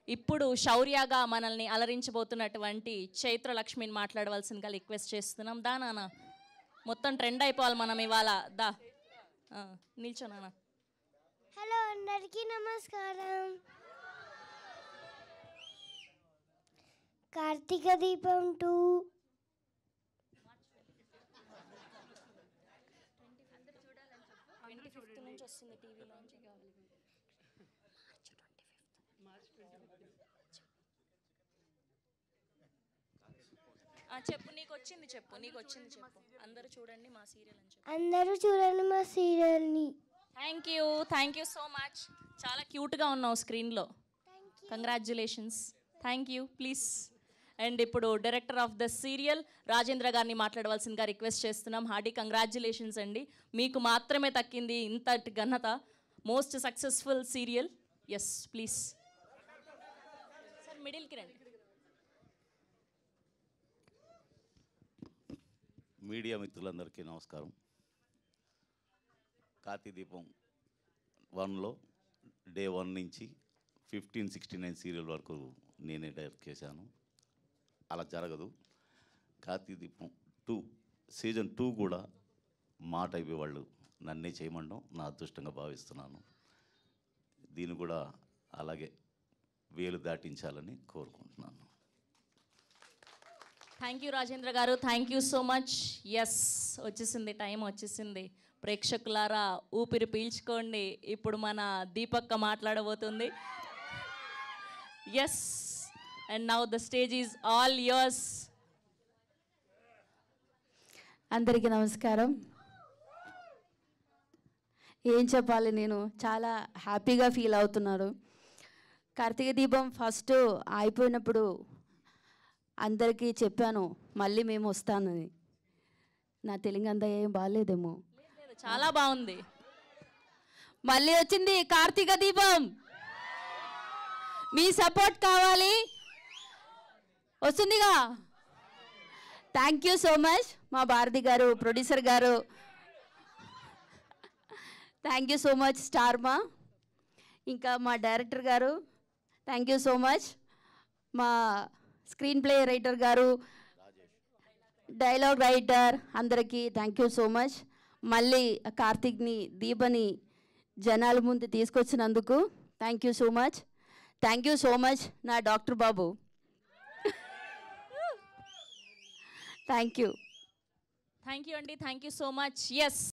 ఇప్పుడు శౌర్యగా మనల్ని అలరించబోతున్నటువంటి చైత్ర లక్ష్మిని మాట్లాడవలసిందిగా రిక్వెస్ట్ చేస్తున్నాం దా నాన్న మొత్తం ట్రెండ్ అయిపోవాలి మనం ఇవాళ దా ఆ, నిల్చో నాన్న హలో అందరికీ నమస్కారం కార్తీక దీపం టూ ఆ, చెప్పు నీకు వచ్చింది చెప్పు నీకు వచ్చింది చెప్పు అందరూ చూడండి మా సీరియల్ అని చెప్పు అందరూ చూడండి మా సీరియల్ని thank you thank you so much చాలా క్యూట్గా ఉన్నావు స్క్రీన్లో congratulations thank you please and ఇప్పుడు director of the serial Rajendra గారిని మాట్లాడవలసిందిగా రిక్వెస్ట్ చేస్తున్నాం హార్డీ కంగ్రాచులేషన్స్ అండి మీకు మాత్రమే తక్కింది ఇంతటి ఘనత most successful serial yes please sir మిడిల్కి రండి మీడియా మిత్రులందరికీ నమస్కారం కార్తీ దీపం వన్లో డే వన్ నుంచి ఫిఫ్టీన్ సిక్స్టీ నైన్ సీరియల్ వరకు నేనే డైరెక్ట్ చేశాను అలా జరగదు కార్తీ దీపం టూ సీజన్ టూ కూడా మా టైప్ వాళ్ళు నన్నే చేయమండం నా అదృష్టంగా భావిస్తున్నాను దీన్ని కూడా అలాగే వేలు దాటించాలని కోరుకుంటున్నాను థ్యాంక్ యూ రాజేంద్ర గారు thank you so much yes వచ్చేసింది టైం వచ్చేసింది ప్రేక్షకులారా ఊపిరి పీల్చుకోండి ఇప్పుడు మన దీపక్క మాట్లాడబోతుంది yes and now the stage is all yours అందరికీ నమస్కారం ఏం చెప్పాలి నేను చాలా హ్యాపీగా ఫీల్ అవుతున్నారు కార్తీక దీపం ఫస్ట్ అయిపోయినప్పుడు అందరికీ చెప్పాను మళ్ళీ మేము వస్తానని నా తెలుగు అంతా ఏం బాగాలేదేమో చాలా బాగుంది మళ్ళీ వచ్చింది కార్తీక దీపం మీ సపోర్ట్ కావాలి వస్తుందిగా థ్యాంక్ యూ సో మచ్ మా భారతి గారు ప్రొడ్యూసర్ గారు thank you so much Star Maa ఇంకా మా డైరెక్టర్ గారు థ్యాంక్ యూ సో మచ్ మా స్క్రీన్ ప్లే రైటర్ గారు డైలాగ్ రైటర్ అందరికీ థ్యాంక్ యూ సో మచ్ మళ్ళీ కార్తీక్ని దీపని జనాల ముందు తీసుకొచ్చినందుకు thank you so much thank you so much నా doctor Babu thank you thank you అండి thank you so much yes